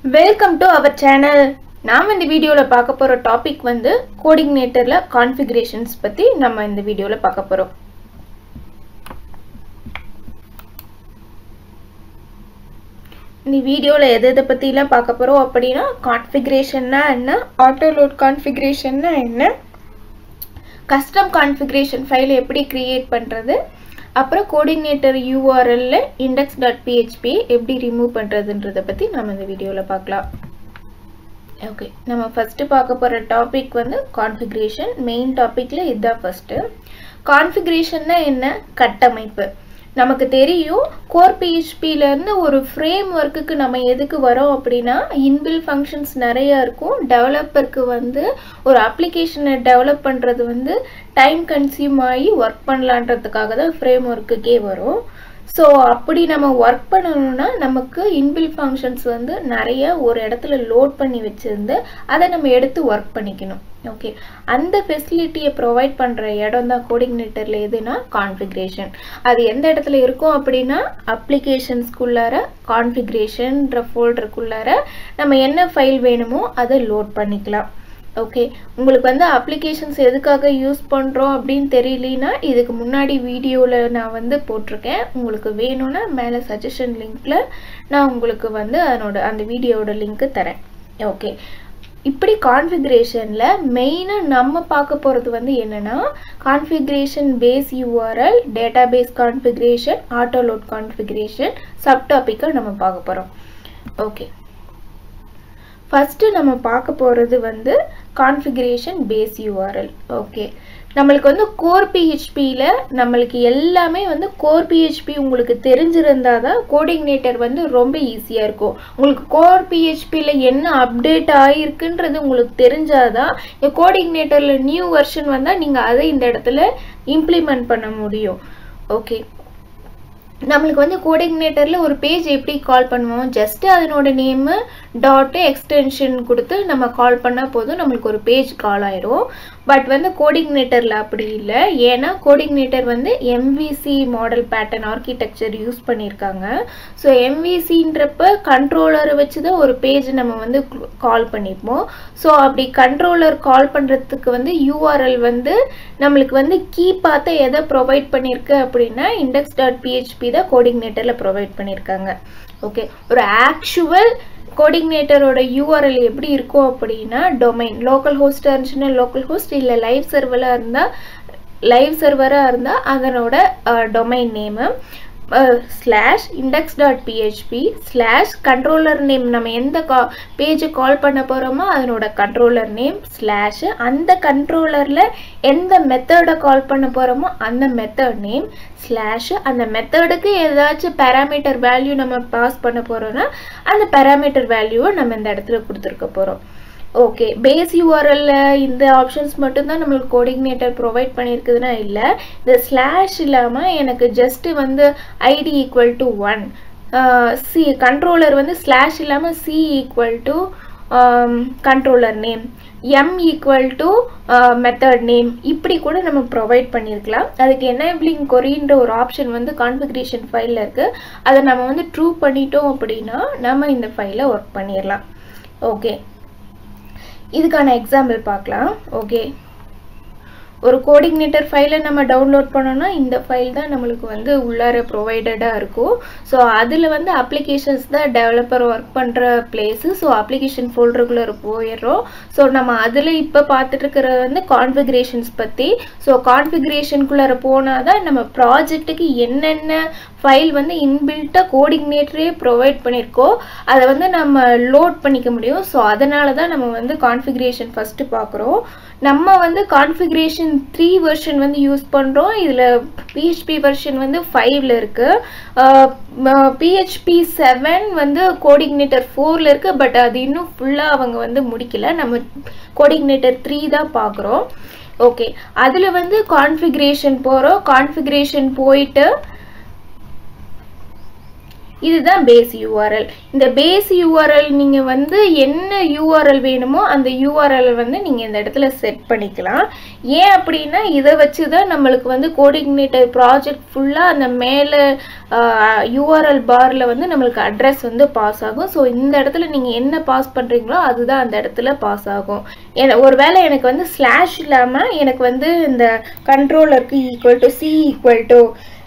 welcome to our channel நாம் இந்த வீடியோவில் பார்க்க போகிற டாபிக் வந்து கோடிங்னேட்டரில் கான்ஃபிகரேஷன்ஸ் பற்றி நம்ம இந்த வீடியோவில் பார்க்க போகிறோம் இந்த வீடியோவில் எது எதை பற்றிலாம் பார்க்க போகிறோம் அப்படின்னா கான்ஃபிகரேஷன்னா என்ன ஆட்டோலோட் கான்ஃபிகரேஷன்னா என்ன கஸ்டம் கான்ஃபிகரேஷன் ஃபைல் எப்படி க்ரியேட் பண்ணுறது அப்புறம் கோடினேட்டர் யூஆர்எல்ல இண்டெக்ஸ் டாட் பிஹெச்பி எப்படி ரிமூவ் பண்ணுறதுன்றதை பற்றி நம்ம இந்த வீடியோவில் பார்க்கலாம் ஓகே நம்ம ஃபஸ்ட்டு பார்க்க போகிற டாபிக் வந்து கான்ஃபிகரேஷன் மெயின் டாப்பிக்கில் இதுதான் ஃபஸ்ட்டு கான்ஃபிகரேஷன்னா என்ன கட்டமைப்பு நமக்கு தெரியும் கோர் பிஹெச்பியிலேருந்து ஒரு ஃப்ரேம் ஒர்க்குக்கு நம்ம எதுக்கு வரோம் அப்படின்னா இன்பில் ஃபங்க்ஷன்ஸ் நிறையா இருக்கும் டெவலப்பருக்கு வந்து ஒரு அப்ளிகேஷனை டெவலப் பண்ணுறது வந்து டைம் கன்சியூம் ஆகி ஒர்க் பண்ணலான்றதுக்காக தான் ஃப்ரேம் ஒர்க்குக்கே வரும் ஸோ அப்படி நம்ம ஒர்க் பண்ணணும்னா நமக்கு இன்பில் ஃபங்க்ஷன்ஸ் வந்து நிறைய ஒரு இடத்துல லோட் பண்ணி வச்சுருந்து அதை நம்ம எடுத்து ஒர்க் பண்ணிக்கணும் ஓகே அந்த ஃபெசிலிட்டியை ப்ரொவைட் பண்ணுற இடம் தான் கோடிங்னேட்டரில் எதுனா கான்ஃபிகரேஷன் அது எந்த இடத்துல இருக்கும் அப்படின்னா அப்ளிகேஷன்ஸ்குள்ளார கான்ஃபிகரேஷன்ற ஃபோல்டருக்குள்ளார நம்ம என்ன ஃபைல் வேணுமோ அதை லோட் பண்ணிக்கலாம் ஓகே உங்களுக்கு வந்து அப்ளிகேஷன்ஸ் எதுக்காக யூஸ் பண்ணுறோம் அப்படின்னு தெரியலனா இதுக்கு முன்னாடி வீடியோவில் நான் வந்து போட்டிருக்கேன் உங்களுக்கு வேணும்னா மேலே சஜஷன் லிங்க்கில் நான் உங்களுக்கு வந்து அதனோட அந்த வீடியோவோட லிங்க்கு தரேன் ஓகே இப்படி கான்ஃபிகரேஷனில் மெயினாக நம்ம பார்க்க போகிறது வந்து என்னென்னா configuration base URL database configuration autoload configuration sub டாப்பிக்கை நம்ம பார்க்க போகிறோம் ஓகே ஃபஸ்ட்டு நம்ம பார்க்க போகிறது வந்து கான்ஃபிகரேஷன் பேஸ் யூஆர்எல் ஓகே நம்மளுக்கு வந்து கோர் பிஹெச்பியில் நம்மளுக்கு எல்லாமே வந்து கோர் பிஹெச்பி உங்களுக்கு தெரிஞ்சிருந்தால் தான் கோடிங்னேட்டர் வந்து ரொம்ப ஈஸியாக இருக்கும் உங்களுக்கு கோர் பிஹெச்பியில் என்ன அப்டேட் ஆகிருக்குன்றது உங்களுக்கு தெரிஞ்சாதான் இந்த கோடிங்னேட்டரில் நியூ வெர்ஷன் வந்தால் நீங்கள் அதை இந்த இடத்துல இம்ப்ளிமெண்ட் பண்ண முடியும் ஓகே நம்மளுக்கு வந்து கோடிங்னேட்டரில் ஒரு பேஜ் எப்படி கால் பண்ணுவோம் ஜஸ்ட் அதனோட நேமு டாட்டு எக்ஸ்டென்ஷன் கொடுத்து நம்ம கால் பண்ணால் போதும் நம்மளுக்கு ஒரு பேஜ் கால் ஆயிரும் பட் வந்து கோடிங்னேட்டரில் அப்படி இல்லை ஏன்னா கோடிங்னேட்டர் வந்து MVC model pattern architecture use பண்ணியிருக்காங்க ஸோ எம்விசின்றப்ப கண்ட்ரோலரை வச்சு தான் ஒரு பேஜ் நம்ம வந்து கால் பண்ணிப்போம் ஸோ அப்படி கண்ட்ரோலர் கால் பண்ணுறதுக்கு வந்து யூஆர்எல் வந்து நம்மளுக்கு வந்து கீ பார்த்து எதை ப்ரொவைட் பண்ணியிருக்கு அப்படின்னா இண்டெக்ஸ் டாட் பிஹெச்பி தான் கோடிங்னேட்டரில் ப்ரொவைட் பண்ணியிருக்காங்க ஓகே ஒரு ஆக்சுவல் கோடிங்னேட்டரோட யூஆர்எல் எப்படி இருக்கும் அப்படின்னா டொமைன் லோக்கல் ஹோஸ்டாக இருந்துச்சுன்னா லோக்கல் ஹோஸ்ட் இல்லை லைவ் சர்வராக இருந்தால் லைவ் சர்வராக இருந்தால் அதனோட domain name slash index dot PHP slash controller name நம்ம எந்த கா பேஜை கால் பண்ண போகிறோமோ அதனோட கண்ட்ரோலர் நேம் ஸ்லாஷ் அந்த கண்ட்ரோலரில் எந்த மெத்தடை கால் பண்ண போகிறோமோ அந்த மெத்தட் நேம் ஸ்லாஷ் அந்த மெத்தடுக்கு ஏதாச்சும் பேராமீட்டர் வேல்யூ நம்ம பாஸ் பண்ண போகிறோன்னா அந்த பேராமீட்டர் வேல்யூவை நம்ம இந்த இடத்துல கொடுத்துருக்க போகிறோம் ஓகே பேஸ் யூஆர்எல்ல இந்த ஆப்ஷன்ஸ் மட்டும்தான் நம்மளுக்கு கோடிங்னேட்டர் ப்ரொவைட் பண்ணியிருக்குதுன்னா இல்லை இந்த ஸ்லாஷ் இல்லாமல் எனக்கு ஜஸ்ட்டு வந்து ID equal to one C controller வந்து ஸ்லாஷ் இல்லாமல் C equal to controller name M equal to method name இப்படி கூட நம்ம ப்ரொவைட் பண்ணியிருக்கலாம் அதுக்கு எனேபிளிங் கொரின்ற ஒரு ஆப்ஷன் வந்து கான்ஃபிகரேஷன் ஃபைலில் இருக்குது அதை நம்ம வந்து ட்ரூ பண்ணிட்டோம் அப்படின்னா நம்ம இந்த ஃபைலை ஒர்க் பண்ணிடலாம் ஓகே இதுக்கான எக்ஸாம்பிள் பார்க்கலாம் ஓகே ஒரு கோடிங்னேட்டர் ஃபைலை நம்ம டவுன்லோட் பண்ணோம்னா இந்த ஃபைல் தான் நம்மளுக்கு வந்து உள்ளார ப்ரொவைடடாக இருக்கும் ஸோ அதில் வந்து அப்ளிகேஷன்ஸ் தான் டெவலப்பர் ஒர்க் பண்ணுற பிளேஸு ஸோ அப்ளிகேஷன் ஃபோல்டருக்குள்ளே போயிடுறோம் ஸோ நம்ம அதில் இப்போ பார்த்துட்டு இருக்கிறது வந்து கான்ஃபிகரேஷன்ஸ் பற்றி ஸோ கான்ஃபிகரேஷனுக்குள்ளார போனால் தான் நம்ம ப்ராஜெக்ட்டுக்கு என்னென்ன ஃபைல் வந்து இன்பில்ட்டாக கோடிங்னேட்டரே ப்ரொவைட் பண்ணியிருக்கோ அதை வந்து நம்ம லோட் பண்ணிக்க முடியும் ஸோ அதனால தான் நம்ம வந்து கான்ஃபிகரேஷன் ஃபஸ்ட்டு பார்க்குறோம் நம்ம வந்து கான்ஃபிகரேஷன் த்ரீ வெர்ஷன் வந்து யூஸ் பண்ணுறோம் இதில் பிஹெச்பி வெர்ஷன் வந்து ஃபைவ்ல இருக்குது பிஹெச்பி செவன் வந்து கோடிங்னேட்டர் ஃபோரில் இருக்குது பட் அது இன்னும் ஃபுல்லாக அவங்க வந்து முடிக்கல நம்ம கோடிங்னேட்டர் த்ரீ தான் பார்க்குறோம் ஓகே அதில் வந்து கான்ஃபிகரேஷன் போகிறோம் கான்ஃபிகரேஷன் போயிட்டு இதுதான் பேஸ் யூஆர்எல் இந்த பேஸ் யூஆர்எல் நீங்கள் வந்து என்ன யூஆர்எல் வேணுமோ அந்த யூஆர்எல் வந்து நீங்கள் இந்த இடத்துல செட் பண்ணிக்கலாம் ஏன் அப்படின்னா இதை வச்சு தான் நம்மளுக்கு வந்து கோஆர்டினேட்டர் ப்ராஜெக்ட் ஃபுல்லாக அந்த மேலே யூஆர்எல் பாரில் வந்து நம்மளுக்கு அட்ரஸ் வந்து பாஸ் ஆகும் ஸோ இந்த இடத்துல நீங்கள் என்ன பாஸ் பண்ணுறீங்களோ அதுதான் அந்த இடத்துல பாஸ் ஆகும் என ஒருவேளை எனக்கு வந்து ஸ்லாஷ் இல்லாமல் எனக்கு வந்து இந்த கண்ட்ரோலருக்கு equal to C equal to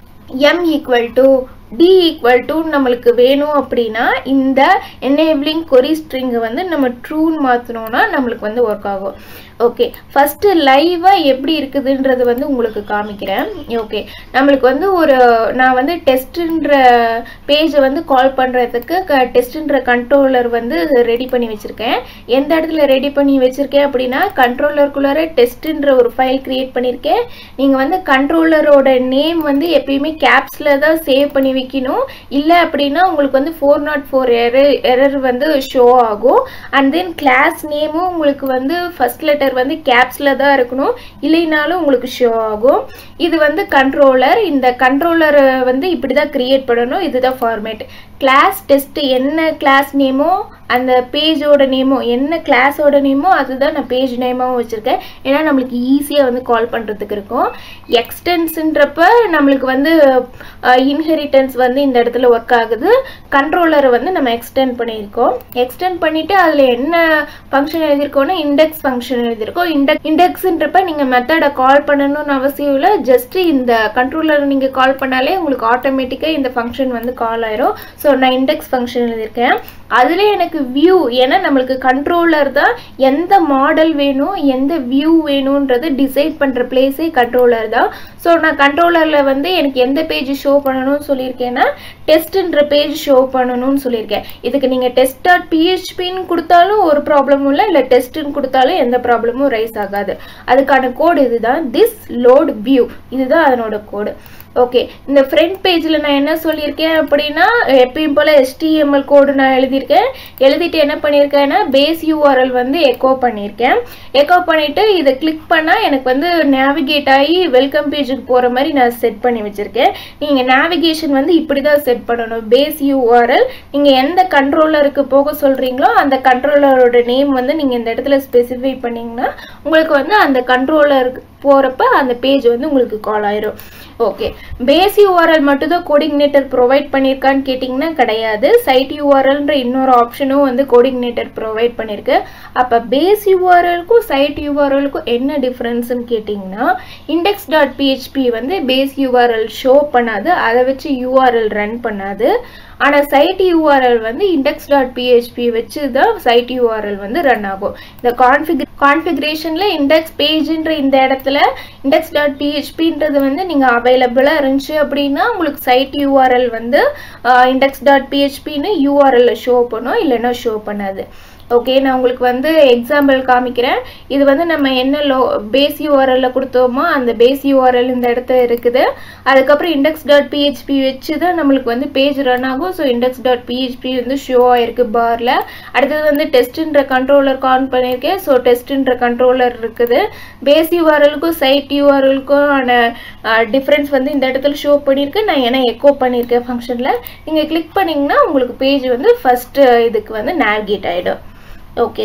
M equal to D equal to நம்மளுக்கு வேணும் அப்படின்னா இந்த என்னேபிளிங் கொரி ஸ்ட்ரிங்கை வந்து நம்ம ட்ரூன்னு மாற்றினோன்னா நம்மளுக்கு வந்து ஒர்க் ஆகும் ஓகே ஃபஸ்ட்டு லைவாக எப்படி இருக்குதுன்றது வந்து உங்களுக்கு காமிக்கிறேன் ஓகே நம்மளுக்கு வந்து ஒரு நான் வந்து டெஸ்ட்டுன்ற பேஜை வந்து கால் பண்ணுறதுக்கு க டெஸ்ட்டுன்ற கண்ட்ரோலர் வந்து ரெடி பண்ணி வச்சுருக்கேன் எந்த இடத்துல ரெடி பண்ணி வச்சுருக்கேன் அப்படின்னா கண்ட்ரோலருக்குள்ளார டெஸ்ட்டுன்ற ஒரு ஃபைல் க்ரியேட் பண்ணியிருக்கேன் நீங்கள் வந்து கண்ட்ரோலரோட நேம் வந்து எப்பயுமே கேப்ஸில் தான் சேவ் பண்ணி வைக்கணும் இல்லை அப்படின்னா உங்களுக்கு வந்து four not four error error வந்து ஷோ ஆகும் அண்ட் தென் கிளாஸ் நேமும் உங்களுக்கு வந்து ஃபஸ்ட் லெட்டர் வந்து கேப்ஸில் தான் இருக்கணும் இல்லைனாலும் உங்களுக்கு ஷோ ஆகும் இது வந்து கண்ட்ரோலர் இந்த கண்ட்ரோலரை வந்து இப்படி தான் க்ரியேட் பண்ணணும் இதுதான் ஃபார்மேட் கிளாஸ் டெஸ்ட் என்ன கிளாஸ் நேமோ அந்த பேஜோட நேமோ என்ன கிளாஸோட நேமோ அதுதான் நான் பேஜ் நேமாகவும் வச்சுருக்கேன் ஏன்னா நம்மளுக்கு ஈஸியாக வந்து கால் பண்ணுறதுக்கு இருக்கும் எக்ஸ்டென்ஸுன்றப்ப நம்மளுக்கு வந்து இன்ஹெரிட்டன்ஸ் வந்து இந்த இடத்துல ஒர்க் ஆகுது கண்ட்ரோலரை வந்து நம்ம எக்ஸ்டெண்ட் பண்ணியிருக்கோம் எக்ஸ்டெண்ட் பண்ணிவிட்டு அதில் என்ன ஃபங்க்ஷன் எழுதியிருக்கோம்னா இண்டெக்ஸ் ஃபங்க்ஷன் எழுதியிருக்கோம் இண்டெக் இண்டெக்ஸுன்றப்ப நீங்கள் மெத்தடை கால் பண்ணணும்னு அவசியம் இல்லை ஜஸ்ட் இந்த கண்ட்ரோலர் நீங்கள் கால் பண்ணாலே உங்களுக்கு ஆட்டோமேட்டிக்காக இந்த ஃபங்க்ஷன் வந்து கால் ஆயிரும் ஸோ நான் இண்டெக்ஸ் ஃபங்க்ஷன் எழுதியிருக்கேன் அதில் எனக்கு வியூ ஏன்னா நம்மளுக்கு கண்ட்ரோலர் தான் எந்த மாடல் வேணும் எந்த வியூ வேணுன்றது டிசைட் பண்ணுற பிளேஸே கண்ட்ரோலர் தான் ஸோ நான் கண்ட்ரோலரில் வந்து எனக்கு எந்த பேஜ் ஷோ பண்ணணும்னு சொல்லியிருக்கேன்னா டெஸ்ட்டுன்ற பேஜ் ஷோ பண்ணணும்னு சொல்லியிருக்கேன் இதுக்கு நீங்கள் டெஸ்ட் டாட் பிஹெச்பின்னு கொடுத்தாலும் ஒரு ப்ராப்ளமும் இல்லை இல்லை டெஸ்ட்டுன்னு கொடுத்தாலும் எந்த ப்ராப்ளமும் ரைஸ் ஆகாது அதுக்கான கோடு இதுதான் திஸ் லோட் வியூ இதுதான் அதனோட கோடு ஓகே இந்த ஃப்ரண்ட் பேஜில் நான் என்ன சொல்லியிருக்கேன் அப்படின்னா எப்பயும் போல் HTML கோடு நான் எழுதியிருக்கேன் எழுதிட்டு என்ன பண்ணியிருக்கேன்னா பேஸ் யூஆர்எல் வந்து எக்கோ பண்ணியிருக்கேன் எக்கோ பண்ணிவிட்டு இதை கிளிக் பண்ணால் எனக்கு வந்து நேவிகேட் ஆகி வெல்கம் பேஜுக்கு போகிற மாதிரி நான் செட் பண்ணி வச்சுருக்கேன் நீங்கள் நேவிகேஷன் வந்து இப்படி தான் செட் பண்ணணும் பேஸ் யூஆர்எல் நீங்கள் எந்த கண்ட்ரோலருக்கு போக சொல்கிறீங்களோ அந்த கண்ட்ரோலரோட நேம் வந்து நீங்கள் இந்த இடத்துல ஸ்பெசிஃபை பண்ணிங்கன்னா உங்களுக்கு வந்து அந்த கண்ட்ரோலருக்கு போகிறப்ப அந்த பேஜ் வந்து உங்களுக்கு கால் ஆயிரும் ஓகே பேஸ் யூஆர்எல் மட்டும் தான் கோடிங்னேட்டர் ப்ரொவைட் பண்ணியிருக்கான்னு கேட்டிங்கன்னா கிடையாது சைட் யூஆர்எல்ன்ற இன்னொரு ஆப்ஷனும் வந்து கோடிங்னேட்டர் ப்ரொவைட் பண்ணியிருக்கு அப்போ பேஸ் யூஆர்எலுக்கும் சைட் யூஆர்எலுக்கும் என்ன டிஃப்ரென்ஸ்னு கேட்டிங்கன்னா இண்டெக்ஸ் டாட் பிஹெச்பி வந்து பேஸ் யூஆர்எல் ஷோ பண்ணாது அதை வச்சு யூஆர்எல் ரன் பண்ணாது ஆனால் சைட் யூஆர்எல் வந்து இண்டெக்ஸ் டாட் பிஹெச்பி வச்சு தான் சைட் யூஆர்எல் வந்து ரன் ஆகும் இந்த கான்ஃபிக் கான்ஃபிகரேஷனில் இண்டெக்ஸ் பேஜுன்ற இந்த இடத்துல இண்டெக்ஸ் டாட் பிஹெச்பின்றது வந்து நீங்கள் அவைலபிளாக இருந்துச்சு அப்படின்னா உங்களுக்கு சைட் யூஆர்எல் வந்து இண்டெக்ஸ் டாட் பிஹெச்பின்னு யூஆர்எல்ல ஷோ பண்ணும் இல்லைன்னா ஷோ பண்ணாது ஓகே நான் உங்களுக்கு வந்து எக்ஸாம்பிள் காமிக்கிறேன் இது வந்து நம்ம என்ன லோ பேஸ் யூஆர்எல்ல கொடுத்தோமோ அந்த பேஸ் யூஆர்எல் இந்த இடத்துல இருக்குது அதுக்கப்புறம் இண்டெக்ஸ் டாட் பிஹெச்பி வச்சு தான் நம்மளுக்கு வந்து பேஜ் ரன் ஆகும் ஸோ இண்டெக்ஸ் டாட் பிஹெச்பி வந்து ஷோ ஆயிருக்கு பாரில் அடுத்தது வந்து டெஸ்ட்டுன்ற கண்ட்ரோலர் ஆன் பண்ணியிருக்கேன் ஸோ டெஸ்ட்டுன்ற கண்ட்ரோலர் இருக்குது பேஸ் யூஆர்எலுக்கும் சைட் யூஆர்எலுக்கும் ஆன டிஃப்ரென்ஸ் வந்து இந்த இடத்துல ஷோ பண்ணியிருக்கு நான் ஏன்னா எக்கோ பண்ணியிருக்கேன் ஃபங்க்ஷனில் நீங்கள் கிளிக் பண்ணிங்கன்னா உங்களுக்கு பேஜ் வந்து ஃபஸ்ட்டு இதுக்கு வந்து நேவிகேட் ஆகிடும் okay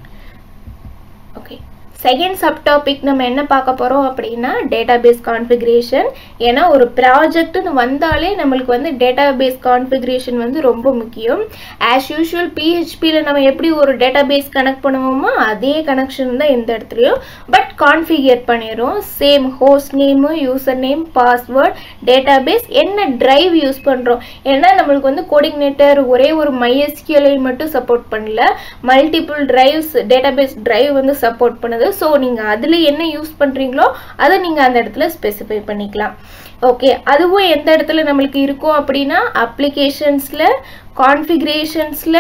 okay second sub topic நம்ம என்ன பார்க்க போகிறோம் அப்படின்னா டேட்டாபேஸ் கான்ஃபிகரேஷன் ஏன்னா ஒரு ப்ராஜெக்ட்னு வந்தாலே நம்மளுக்கு வந்து டேட்டாபேஸ் கான்ஃபிகரேஷன் வந்து ரொம்ப முக்கியம் ஆஸ் யூஷுவல் பிஹெச்பியில் நம்ம எப்படி ஒரு டேட்டாபேஸ் கனெக்ட் பண்ணுவோமோ அதே கனெக்ஷன் தான் இந்த இடத்துலையும் பட் கான்ஃபிகர் பண்ணிடுறோம் same host name user name password database என்ன டிரைவ் யூஸ் பண்ணுறோம் ஏன்னா நம்மளுக்கு வந்து கோடிங்னேட்டர் ஒரே ஒரு மைஎஸ்கியூலை மட்டும் சப்போர்ட் பண்ணல மல்டிபிள் டிரைவ்ஸ் டேட்டாபேஸ் டிரைவ் வந்து சப்போர்ட் பண்ணுது ஸோ நீங்கள் அதில் என்ன யூஸ் பண்ணுறீங்களோ அதை நீங்கள் அந்த இடத்துல ஸ்பெசிஃபை பண்ணிக்கலாம் ஓகே அதுவும் எந்த இடத்துல நம்மளுக்கு இருக்கும் அப்படின்னா அப்ளிகேஷன்ஸில் கான்ஃபிகரேஷன்ஸில்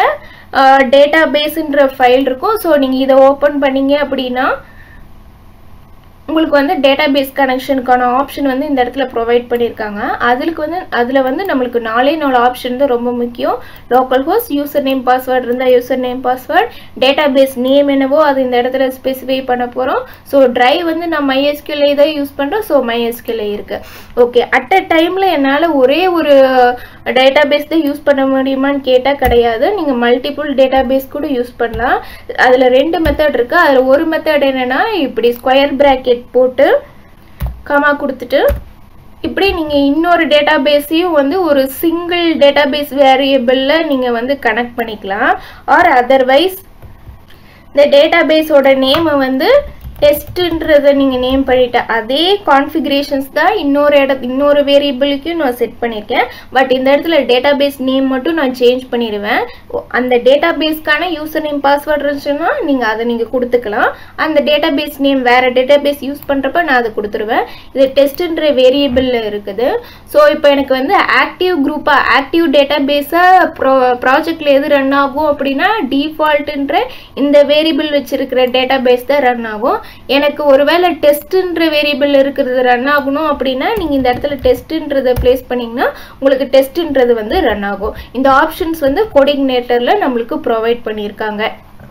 டேட்டா பேஸுன்ற ஃபைல் இருக்கும் ஸோ நீங்கள் இதை ஓப்பன் பண்ணீங்க அப்படின்னா உங்களுக்கு வந்து டேட்டாபேஸ் கனெக்ஷனுக்கான ஆப்ஷன் வந்து இந்த இடத்துல ப்ரொவைட் பண்ணியிருக்காங்க அதுக்கு வந்து அதில் வந்து நம்மளுக்கு நாலே நாலு ஆப்ஷன் தான் ரொம்ப முக்கியம் local host user name password இருந்தால் user name password database name என்னவோ அது இந்த இடத்துல ஸ்பெசிஃபை பண்ண போகிறோம் ஸோ ட்ரைவ் வந்து நான் மைஎஸ்கியூலே தான் யூஸ் பண்ணுறோம் ஸோ மைஎஸ்கியூலே இருக்குது ஓகே அட் அ டைமில் என்னால் ஒரே ஒரு டேட்டாபேஸ் தான் யூஸ் பண்ண முடியுமான்னு கேட்டால் கிடையாது நீங்கள் மல்டிபிள் டேட்டாபேஸ் கூட யூஸ் பண்ணலாம் அதில் ரெண்டு மெத்தட் இருக்குது அதில் ஒரு மெத்தட் என்னென்னா இப்படி ஸ்கொயர் ப்ராக்கெட் போட்டு கமா கொடுத்துட்டு இப்படி நீங்கள் இன்னொரு டேட்டாபேஸையும் வந்து ஒரு சிங்கிள் டேட்டாபேஸ் வேரியபிளில் நீங்கள் வந்து கனெக்ட் பண்ணிக்கலாம் ஆர் அதர்வைஸ் இந்த டேட்டாபேஸோட நேமை வந்து டெஸ்ட்டுன்றதை நீங்கள் நேம் பண்ணிட்ட அதே கான்ஃபிகரேஷன்ஸ் தான் இன்னொரு இட இன்னொரு வேரியபிளுக்கும் நான் செட் பண்ணியிருக்கேன் பட் இந்த இடத்துல டேட்டாபேஸ் நேம் மட்டும் நான் சேஞ்ச் பண்ணிடுவேன் அந்த டேட்டாபேஸ்க்கான யூசர் நேம் பாஸ்வேர்ட் இருந்துச்சுன்னா நீங்கள் அதை நீங்கள் கொடுத்துக்கலாம் அந்த டேட்டாபேஸ் நேம் வேறு டேட்டாபேஸ் யூஸ் பண்ணுறப்ப நான் அதை கொடுத்துருவேன் இது டெஸ்ட்டுன்ற வேரியபிளில் இருக்குது ஸோ இப்போ எனக்கு வந்து ஆக்டிவ் குரூப்பாக ஆக்டிவ் டேட்டாபேஸாக ப்ரோ ப்ராஜெக்டில் எது ரன் ஆகும் அப்படின்னா டிஃபால்ட்டுன்ற இந்த வேரியபிள் வச்சுருக்கிற டேட்டாபேஸ் தான் ரன் ஆகும் எனக்கு ஒருவேளை டெஸ்ட்டுன்ற வேரியபிள் இருக்கிறது ரன் ஆகணும் அப்படின்னா நீங்கள் இந்த இடத்துல டெஸ்ட்டுன்றதை ப்ளேஸ் பண்ணிங்கன்னா உங்களுக்கு டெஸ்ட்டுன்றது வந்து ரன் ஆகும் இந்த ஆப்ஷன்ஸ் வந்து கோடிங்னேட்டரில் நம்மளுக்கு ப்ரொவைட் பண்ணியிருக்காங்க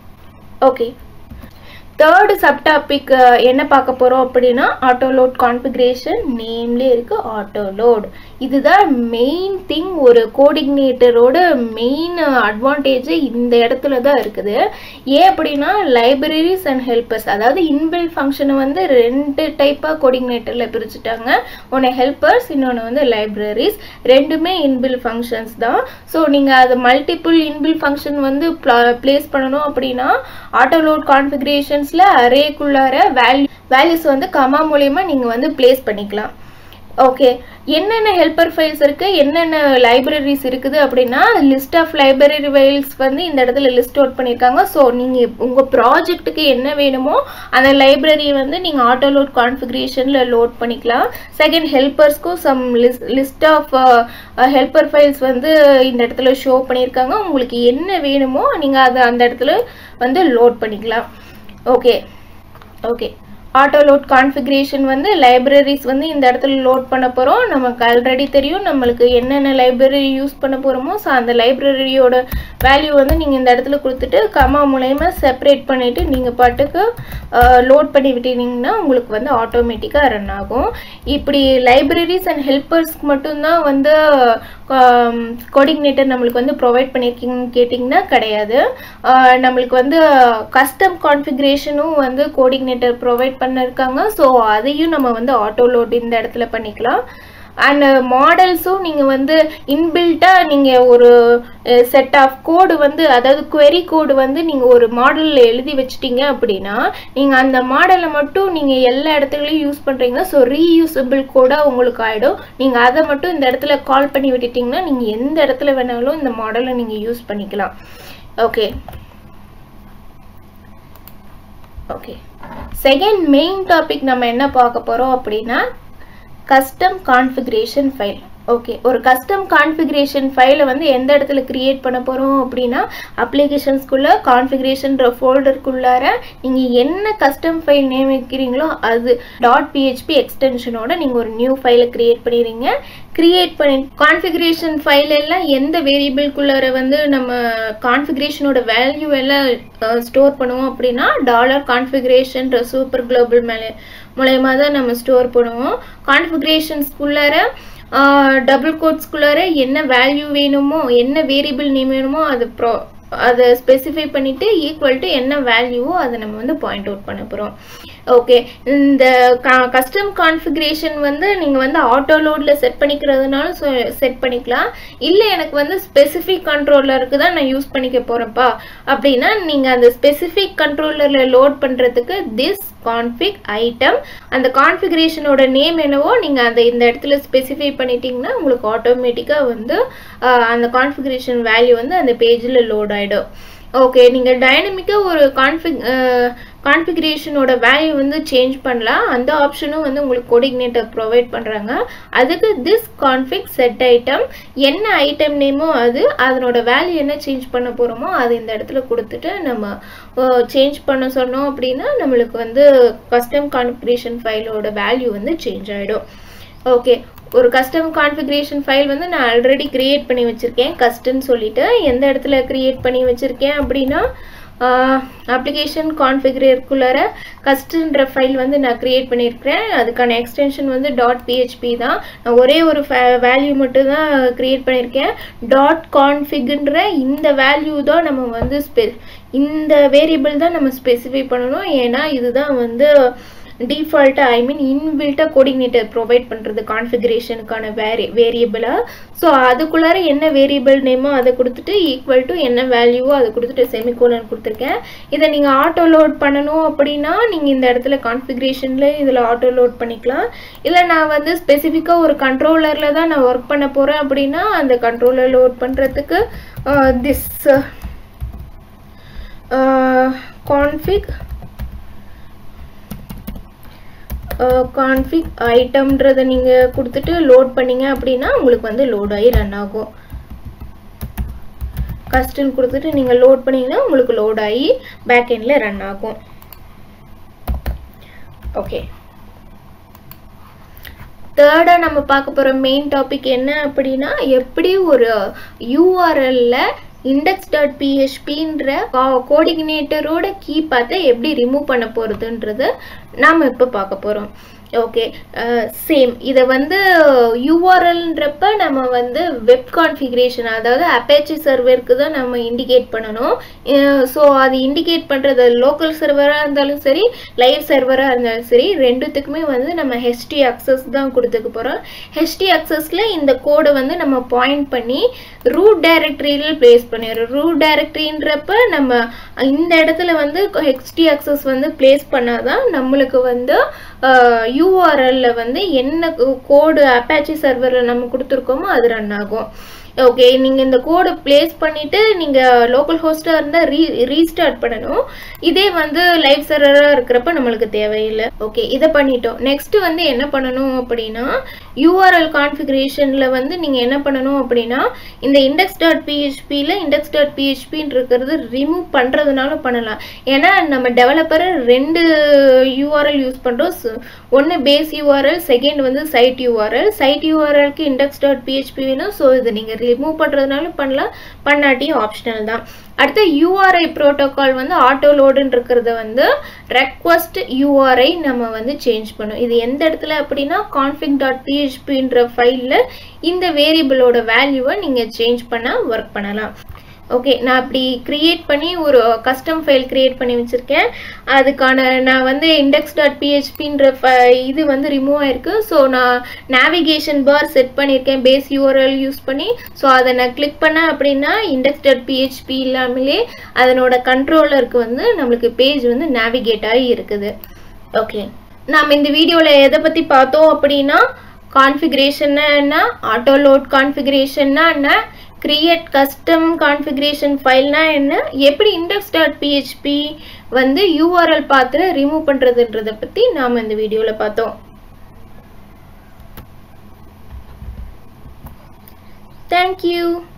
ஓகே தேர்டு சப்டாபிக் என்ன பார்க்க போகிறோம் அப்படின்னா ஆட்டோ லோட் கான்ஃபிகரேஷன் நேம்லேயே இருக்குது ஆட்டோ லோட் இதுதான் மெயின் திங் ஒரு கோடிக்னேட்டரோட மெயின் அட்வான்டேஜ் இந்த இடத்துல தான் இருக்குது ஏன் அப்படின்னா லைப்ரரிஸ் அண்ட் ஹெல்பர்ஸ் அதாவது இன்பில் ஃபங்க்ஷனை வந்து ரெண்டு டைப்பாக கோடிக்னேட்டரில் பிரிச்சுட்டாங்க ஒன்று ஹெல்பர்ஸ் இன்னொன்று வந்து லைப்ரரிஸ் ரெண்டுமே இன்பில் ஃபங்க்ஷன்ஸ் தான் ஸோ நீங்கள் அது மல்டிபிள் இன்பில் ஃபங்க்ஷன் வந்து ப்ளேஸ் பண்ணணும் அப்படின்னா ஆட்டோ லோட் கான்ஃபிகரேஷன் செக்ஷன்ஸில் அரேக்குள்ளார வேல்யூ வேல்யூஸ் வந்து கமா மூலயமா நீங்கள் வந்து பிளேஸ் பண்ணிக்கலாம் ஓகே என்னென்ன ஹெல்ப்பர் ஃபைல்ஸ் இருக்குது என்னென்ன லைப்ரரிஸ் இருக்குது அப்படின்னா லிஸ்ட் ஆஃப் லைப்ரரி ஃபைல்ஸ் வந்து இந்த இடத்துல லிஸ்ட் அவுட் பண்ணியிருக்காங்க ஸோ நீங்கள் உங்கள் ப்ராஜெக்ட்டுக்கு என்ன வேணுமோ அந்த லைப்ரரியை வந்து நீங்கள் ஆட்டோ லோட் கான்ஃபிகரேஷனில் லோட் பண்ணிக்கலாம் செகண்ட் ஹெல்ப்பர்ஸ்க்கும் some list list of helper files வந்து இந்த இடத்துல ஷோ பண்ணியிருக்காங்க உங்களுக்கு என்ன வேணுமோ நீங்கள் அதை அந்த இடத்துல வந்து லோட் பண்ணிக்கலாம் okay okay auto load configuration வந்து லைப்ரரிஸ் வந்து இந்த இடத்துல லோட் பண்ண போகிறோம் நமக்கு ஆல்ரெடி தெரியும் நம்மளுக்கு என்னென்ன லைப்ரரி யூஸ் பண்ண போகிறோமோ ஸோ அந்த லைப்ரரியோட வேல்யூ வந்து நீங்கள் இந்த இடத்துல கொடுத்துட்டு கமா மூலயமா செப்பரேட் பண்ணிவிட்டு நீங்கள் பாட்டுக்கு லோட் பண்ணி விட்டீங்கன்னா உங்களுக்கு வந்து ஆட்டோமேட்டிக்காக ரன் ஆகும் இப்படி லைப்ரரிஸ் அண்ட் ஹெல்ப்பர்ஸ்க்கு மட்டும்தான் வந்து கோடிக்னேட்டர் நம்மளுக்கு வந்து ப்ரொவைட் பண்ணியிருக்கீங்கன்னு கேட்டிங்கன்னா கிடையாது நம்மளுக்கு வந்து கஸ்டம் கான்ஃபிகரேஷனும் வந்து கோடிக்னேட்டர் ப்ரொவைட் பண்ணியிருக்காங்க ஸோ அதையும் நம்ம வந்து ஆட்டோ லோட் இந்த இடத்துல பண்ணிக்கலாம் அண்ட் மாடல்ஸும் நீங்கள் வந்து இன்பில்ட்டாக நீங்கள் ஒரு செட் ஆஃப் கோடு வந்து அதாவது query கோடு வந்து நீங்கள் ஒரு மாடலில் எழுதி வச்சிட்டீங்க அப்படின்னா நீங்கள் அந்த மாடலை மட்டும் நீங்கள் எல்லா இடத்துலையும் யூஸ் பண்ணுறீங்கன்னா ஸோ ரீயூசபிள் கோடாக உங்களுக்கு ஆகிடும் நீங்கள் அதை மட்டும் இந்த இடத்துல கால் பண்ணி விட்டுட்டிங்கன்னா நீங்கள் எந்த இடத்துல வேணாலும் இந்த மாடலை நீங்கள் யூஸ் பண்ணிக்கலாம் okay okay second main topic நம்ம என்ன பார்க்க போகிறோம் அப்படின்னா கஸ்டம் கான்ஃபிகரேஷன் ஃபைல் ஓகே ஒரு கஸ்டம் கான்ஃபிகரேஷன் ஃபைலை வந்து எந்த இடத்துல கிரியேட் பண்ண போகிறோம் அப்படின்னா அப்ளிகேஷன்ஸ்குள்ளே கான்ஃபிகரேஷன்ற ஃபோல்டருக்குள்ளார நீங்கள் என்ன கஸ்டம் ஃபைல் நேம் வைக்கிறீங்களோ அது டாட் பிஹெச்பி எக்ஸ்டென்ஷனோட நீங்கள் ஒரு நியூ ஃபைலை கிரியேட் பண்ணிடுறீங்க கிரியேட் பண்ணி கான்ஃபிகரேஷன் ஃபைல் எல்லாம் எந்த வேரியபிள்குள்ளார வந்து நம்ம கான்ஃபிகரேஷனோட வேல்யூ எல்லாம் ஸ்டோர் பண்ணுவோம் அப்படின்னா டாலர் கான்ஃபிகரேஷன்ற சூப்பர் குளோபல் மேலே மூலயமா தான் நம்ம ஸ்டோர் பண்ணுவோம் கான்ஃபிகரேஷன்ஸ்குள்ளார டபுள் கோட்ஸ்குள்ளார என்ன வேல்யூ வேணுமோ என்ன வேரியபிள் நேம் வேணுமோ அது ப்ரோ அதை ஸ்பெசிஃபை பண்ணிவிட்டு ஈக்குவல் டு என்ன வேல்யூவோ அதை நம்ம வந்து பாயிண்ட் அவுட் பண்ண போகிறோம் ஓகே இந்த கஸ்டம் கான்ஃபிகரேஷன் வந்து நீங்கள் வந்து ஆட்டோ லோடில் செட் பண்ணிக்கிறதுனாலும் செட் பண்ணிக்கலாம் இல்லை எனக்கு வந்து ஸ்பெசிஃபிக் கண்ட்ரோலருக்கு தான் நான் யூஸ் பண்ணிக்க போகிறேன்ப்பா அப்படின்னா நீங்கள் அந்த ஸ்பெசிஃபிக் கண்ட்ரோலரில் லோட் பண்ணுறதுக்கு திஸ் கான்ஃபிக் ஐட்டம் அந்த கான்ஃபிகரேஷனோட நேம் என்னவோ நீங்கள் அதை இந்த இடத்துல ஸ்பெசிஃபை பண்ணிட்டீங்கன்னா உங்களுக்கு ஆட்டோமேட்டிக்காக வந்து அந்த கான்ஃபிகரேஷன் வேல்யூ வந்து அந்த பேஜில் லோட் ஆகிடும் ஓகே நீங்கள் டைனமிக்காக ஒரு கான்ஃபிக் கான்ஃபிகரேஷனோட வேல்யூ வந்து சேஞ்ச் பண்ணலாம் அந்த ஆப்ஷனும் வந்து உங்களுக்கு கோடிக்னேட்டர் ப்ரொவைட் பண்ணுறாங்க அதுக்கு திஸ் கான்ஃபிக் செட் ஐட்டம் என்ன ஐட்டம் நேமோ அது அதனோட வேல்யூ என்ன சேஞ்ச் பண்ண போகிறோமோ அது இந்த இடத்துல கொடுத்துட்டு நம்ம சேஞ்ச் பண்ண சொன்னோம் அப்படின்னா நம்மளுக்கு வந்து கஸ்டம் கான்ஃபிகரேஷன் ஃபைலோட வேல்யூ வந்து சேஞ்ச் ஆகிடும் ஓகே ஒரு கஸ்டம் கான்ஃபிகரேஷன் ஃபைல் வந்து நான் ஆல்ரெடி கிரியேட் பண்ணி வச்சுருக்கேன் கஸ்ட்ன்னு சொல்லிட்டு எந்த இடத்துல கிரியேட் பண்ணி வச்சுருக்கேன் அப்படின்னா அப்ளிகேஷன் கான்ஃபிகரேக்குள்ளார கஸ்ட்ன்ற ஃபைல் வந்து நான் க்ரியேட் பண்ணியிருக்கிறேன் அதுக்கான எக்ஸ்டென்ஷன் வந்து டாட் பிஹெச்பி தான் நான் ஒரே ஒரு வேல்யூ மட்டும் தான் க்ரியேட் பண்ணியிருக்கேன் டாட் கான்ஃபிகுன்ற இந்த வேல்யூ தான் நம்ம வந்து ஸ்பெ இந்த வேரியபிள் தான் நம்ம ஸ்பெசிஃபை பண்ணணும் ஏன்னா இதுதான் வந்து டிஃபால்ட்டாக ஐ மீன் இன்பில்ட்டாக கோடினேட்டர் ப்ரொவைட் பண்ணுறது கான்ஃபிகரேஷனுக்கான வேரி வேரியபிளாக ஸோ அதுக்குள்ளார என்ன வேரியபிள் நேமோ அதை கொடுத்துட்டு ஈக்குவல் டு என்ன வேல்யூவோ அதை கொடுத்துட்டு செமிகோலன் கொடுத்துருக்கேன் இதை நீங்கள் ஆட்டோ லோட் பண்ணணும் அப்படின்னா நீங்கள் இந்த இடத்துல கான்ஃபிகரேஷனில் இதில் ஆட்டோ லோட் பண்ணிக்கலாம் இல்லை நான் வந்து ஸ்பெசிஃபிக்காக ஒரு கண்ட்ரோலரில் தான் நான் ஒர்க் பண்ண போகிறேன் அப்படின்னா அந்த கண்ட்ரோலர் லோட் பண்ணுறதுக்கு திஸ் கான்ஃபிக் கான்ஃபிக் ஐட்டம்ன்றதை நீங்கள் கொடுத்துட்டு லோட் பண்ணீங்க அப்படின்னா உங்களுக்கு வந்து லோட் ஆகி ரன் ஆகும் கஸ்டன் கொடுத்துட்டு நீங்கள் லோட் பண்ணீங்கன்னா உங்களுக்கு லோட் ஆகி பேக் எண்டில் ரன் ஆகும் ஓகே தேர்டாக நம்ம பார்க்க போகிற மெயின் டாபிக் என்ன அப்படின்னா எப்படி ஒரு யூஆர்எல்ல இண்டெக்ஸ் டாட் பிஹெச்பின்ற கோடினேட்டரோட கீ பார்த்து எப்படி ரிமூவ் பண்ண போகிறதுன்றது நாம் இப்போ பார்க்க போகிறோம் ஓகே சேம் இதை வந்து யூஆர்எல்ன்றப்ப நம்ம வந்து வெப் கான்ஃபிகரேஷன் அதாவது அப்பாச்சி சர்வருக்கு தான் நம்ம இண்டிகேட் பண்ணணும் ஸோ அது இண்டிகேட் பண்ணுறது லோக்கல் சர்வராக இருந்தாலும் சரி லைவ் சர்வராக இருந்தாலும் சரி ரெண்டுத்துக்குமே வந்து நம்ம ஹெச்டி அக்சஸ் தான் கொடுத்துக்க போகிறோம் ஹெச்டி அக்சஸில் இந்த கோடை வந்து நம்ம பாயிண்ட் பண்ணி ரூட் டைரக்டரியில் பிளேஸ் பண்ணிடுறோம் ரூட் டைரக்டரின்றப்ப நம்ம இந்த இடத்துல வந்து ஹெச்டி அக்சஸ் வந்து பிளேஸ் பண்ணாதான் நம்மளுக்கு வந்து யூஆர்எல்ல வந்து என்ன கோடு அப்பாச்சி சர்வரில் நம்ம கொடுத்துருக்கோமோ அது ரன் ஆகும் ஓகே நீங்கள் இந்த கோடு பிளேஸ் பண்ணிவிட்டு நீங்கள் லோக்கல் ஹோஸ்ட்டாக இருந்தால் ரீ ரீஸ்டார்ட் பண்ணணும் இதே வந்து லைவ் சர்வராக இருக்கிறப்ப நம்மளுக்கு தேவையில்லை ஓகே இதை பண்ணிட்டோம் நெக்ஸ்ட்டு வந்து என்ன பண்ணணும் அப்படின்னா யூஆர்எல் கான்ஃபிகரேஷனில் வந்து நீங்கள் என்ன பண்ணணும் அப்படின்னா இந்த இண்டெக்ஸ் டாட் பிஹெச்பியில் இண்டெக்ஸ் டாட் பிஹெச்பின்னு இருக்கிறது ரிமூவ் பண்ணுறதுனாலும் பண்ணலாம் ஏன்னா நம்ம டெவலப்பர் ரெண்டு யூஆர்எல் யூஸ் பண்ணுறோம் ஒன்று பேஸ் யூஆர்எல் செகண்ட் வந்து சைட் யூஆர்எல் சைட் யூஆர்எல்க்கு இண்டெக்ஸ் டாட் பிஹெச்பி வேணும் ஸோ இது நீங்கள் ரிமூவ் பண்ணுறதுனாலும் பண்ணலாம் பண்ணாட்டியும் ஆப்ஷனல் தான் அடுத்து யூஆர்ஐ ப்ரோட்டோகால் வந்து ஆட்டோ லோடுன்னு இருக்கிறத வந்து ரெக்வஸ்ட் யூஆர்ஐ நம்ம வந்து சேஞ்ச் பண்ணும் இது எந்த இடத்துல அப்படின்னா கான்ஃபிக் டாட் பிஹெச்பின்ற ஃபைலில் இந்த வேரியபிளோட வேல்யூவை நீங்கள் சேஞ்ச் பண்ண ஒர்க் பண்ணலாம் ஓகே நான் அப்படி க்ரியேட் பண்ணி ஒரு கஸ்டம் ஃபைல் க்ரியேட் பண்ணி வச்சுருக்கேன் அதுக்கான நான் வந்து இண்டெக்ஸ் டாட் பிஹெச்பின்ற இது வந்து ரிமூவ் ஆயிருக்கு ஸோ நான் நேவிகேஷன் பார் செட் பண்ணியிருக்கேன் பேஸ் யூஆர்எல் யூஸ் பண்ணி ஸோ அதை நான் கிளிக் பண்ணேன் அப்படின்னா இண்டெக்ஸ் டாட் பிஹெச்பி இல்லாமலே அதனோட கண்ட்ரோலருக்கு வந்து நம்மளுக்கு பேஜ் வந்து நேவிகேட் ஆகி இருக்குது ஓகே நாம் இந்த வீடியோவில் எதை பற்றி பார்த்தோம் அப்படின்னா கான்ஃபிகரேஷன்னா என்ன ஆட்டோ லோட் கான்ஃபிகரேஷன்னா என்ன கிரியேட் கஸ்டம் கான்ஃபிகரேஷன் ஃபைல்னா என்ன எப்படி இண்டெக்ஸ் டாட் பிஹெச்பி வந்து யூஆர்எல் பாத்தில் ரிமூவ் பண்ணுறதுன்றதை பற்றி நாம் இந்த வீடியோவில் பார்த்தோம் தேங்க்யூ